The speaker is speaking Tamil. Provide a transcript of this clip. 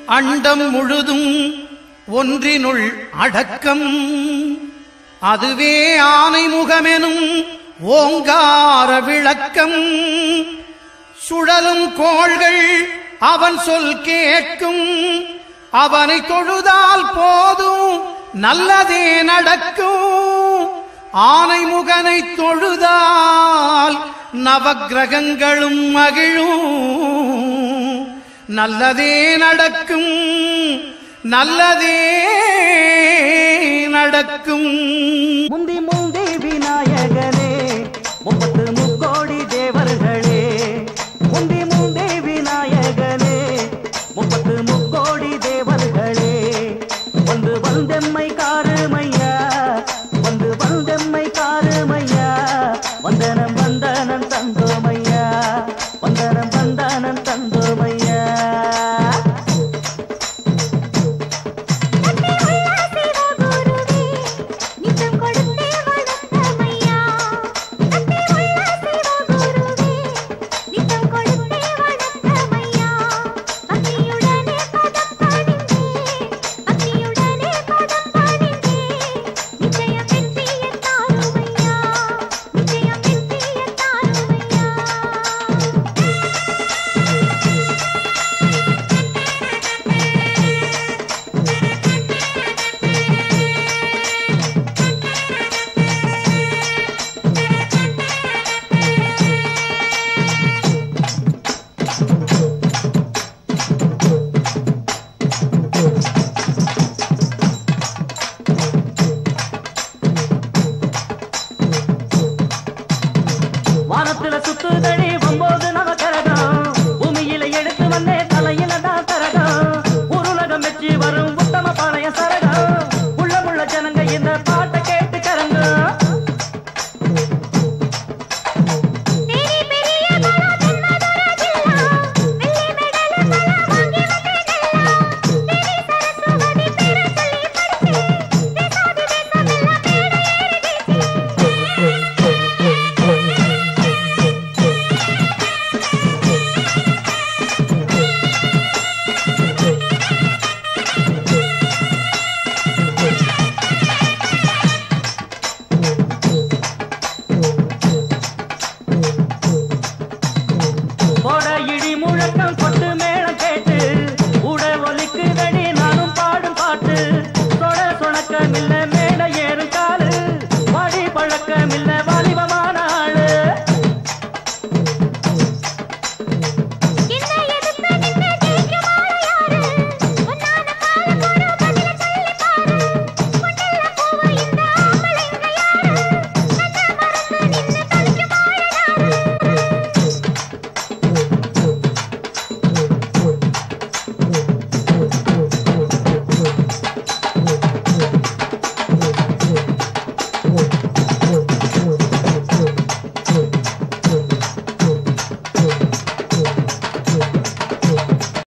அண்டம் முழுதும் ஒன்றினுள் அடக்கம் அதுவே ஆனை முகமெனும் ஓங்கார விளக்கம் சுழலும் கோள்கள் அவன் சொல் கேட்கும் அவனை தொழுதால் போதும் நல்லதே நடக்கும் ஆனை முகனை தொழுதால் நவக்கிரகங்களும் மகிழும் நல்லதே நடக்கும் நல்லதே நடக்கும் முந்தி முந்தி விநாயகனே முப்பத்து முக்கோடி தேவர்களே முந்தி முந்தி விநாயகனே முப்பத்து முக்கோடி தேவர்களே வந்து வந்தெம்மை காருமையா வந்து வந்தெம்மை காருமையா வந்தனம் வந்தனம் தந்தோமையா வந்தனம் வந்தனம் தந்தோமையா நித்தம் கொடுத்தே வளர்த்தமையா தத்தை உள்ள சிவகுருவே நித்தம் கொடுத்தே வளர்த்தமையா பக்தியுடனே பதம் பணிந்தே பக்தியுடனே பதம் பணிந்தே நிச்சயம் வெற்றியை தாருமையா நிச்சயம் வெற்றியை தாருமையா வானத்துல சுத்துதடி ஒன்பது